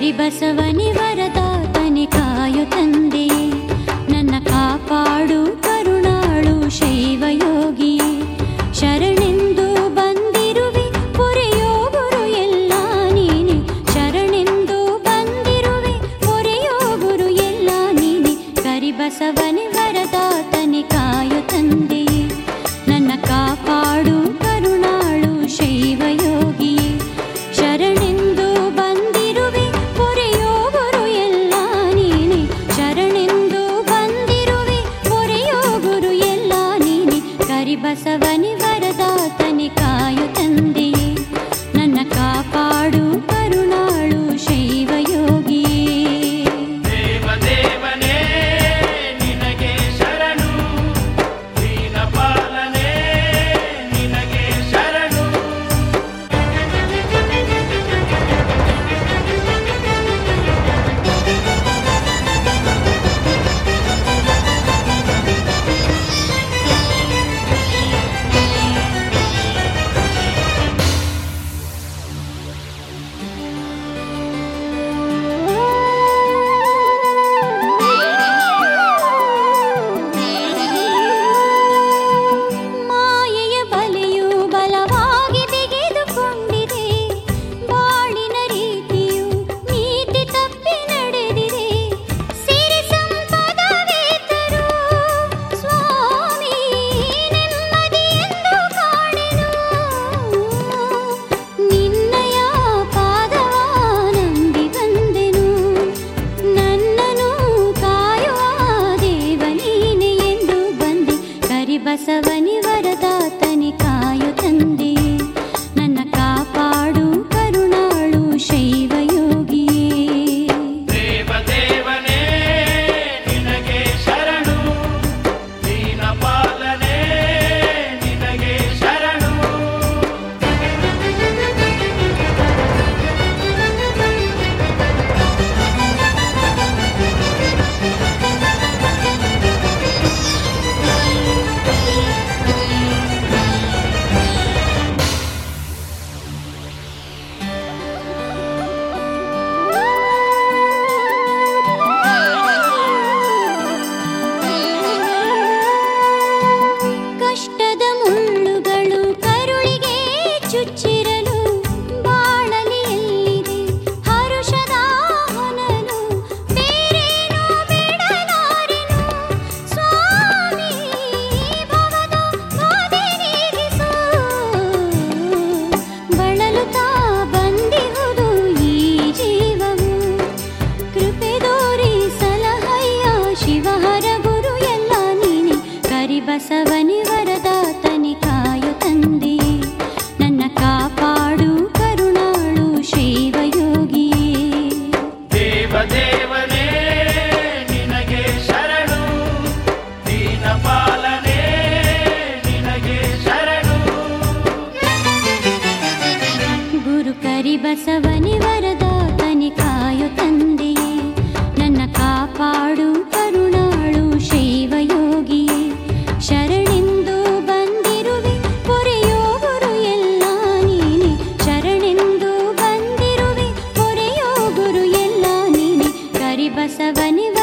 ಕರಿಬಸವನಿ ವರದಾತನಿ ಕಾಯು ತಂದೆ ನನ್ನ ಕಾಪಾಡು ಕರುಣಾಳು ಶೈವಯೋಗಿ ಶರಣೆಂದು ಬಂದಿರುವೆ ಪೊರೆಯೋ ಗುರು ಎಲ್ಲ ನೀನೆ ಶರಣೆಂದು ಬಂದಿರುವೆ ಪೊರೆಯೋ ಗುರು ಎಲ್ಲ ನೀನೆ ಕರಿಬಸವನಿ ವರದಾತನಿ ಕಾಯು ತಂದೆ ನನ್ನ ಕಾಪಾಡು ಕರುಣಾಳು ಶೈವಯೋಗಿ ಶರಣೆಂದು ಬಂದಿರುವೆ ಪೊರೆಯೋ ಗುರು ಎಲ್ಲ ನೀನೆ ಶರಣೆಂದು ಬಂದಿರುವೆ ಪೊರೆಯೋ ಗುರು ಎಲ್ಲ ನೀನೆ ಕರಿಬಸವನಿ ವರದಾತನಿ ಕಾಯು ತಂದೆಯೇ ನನ್ನ ಕಾಪಾಡು ಕರುಣಾಳು ಶೈವಯೋಗಿಯೇ ದೇವದೇವನೇ ನಿನಗೆ ಶರಣು ದೀನ ಪಾಲನೆ ನಿನಗೆ ಶರಣು ಮಾಯೆಯ ಬಲೆಯು ಬಲವಾಗಿ ಬಿಗಿದುಕೊಂಡಿದೆ ಬಾಳಿನ ರೀತಿಯು ನೀತಿ ತಪ್ಪಿ ನಡೆದಿದೆ ಸಿರಿ ಸಂಪದವೇ ತರು ಸ್ವಾಮಿ ನೆಮ್ಮದಿಯೆಂದು ಕಾಣೆನು ನಿನ್ನಯ ಪಾದವ ನಂಬಿ ಬಂದೆನು ನನ್ನನು ಕಾಯುವ ದೇವ ನೀನೆ ಎಂದು ಬಂದೆ ಕರಿಬಸವನಿ ವರದಾತನಿ ಕಾಯು ತಂದೆ ನನ್ನ ಕಾಪಾಡು ಕರುಣಾಳು ಶೈವಯೋಗಿಯೇ ದೇವದೇವನೇ ನಿನಗೆ ಶರಣು ದೀನ ಪಾಲನೆ ನಿನಗೆ ಶರಣು ಕಷ್ಟದ ಮುಳ್ಳುಗಳು ಕರುಳಿಗೆ ಚುಚ್ಚಿರಲು ಬಾಳಲಿ ಎಲ್ಲಿದೆ ಹರುಷದ ಹೊನಲು ಬೇರೇನೋ ಬೇಡಲಾರೆನು ಸ್ವಾಮಿ ಭವದ ಬಾಧೆ ನೀಗಿಸು ಬಳಲುತ್ತಾ ಬಂದಿಹುದು ಈ ಜೀವವು ಕೃಪೆ ದೋರಿ ಸಲಹಯ್ಯ ಶಿವಹರ ಗುರು ಎಲ್ಲ ನೀನೆ ಕರಿಬಸವನಿ ವರದಾತನಿ ಕಾಯು ತಂದೆ ನನ್ನ ಕಾಪಾಡು ಕರುಣಾಳು ಶೈವಯೋಗಿಯೇ ದೇವದೇವನೇ ನಿನಗೆ ಶರಣು ದೀನ ಪಾಲನೆ ನಿನಗೆ ಶರಣು ಗುರು ಕರಿಬಸವನಿ ವರದಾತನಿ ಕಾಯು ತಂದೆಯೇ ನನ್ನ ಕಾಪಾಡು ಕರುಣಾಳು ಶೈವಯೋಗಿಯೇ ಶರಣೆಂದು ಬಂದಿರುವೆ ಪೊರೆಯೋ ಗುರು ಎಲ್ಲ ನೀನೆ ಶರಣೆಂದು ಬಂದಿರುವೆ ಪೊರೆಯೋ ಗುರು ಎಲ್ಲ ನೀನೆ ಕರಿಬಸವನಿ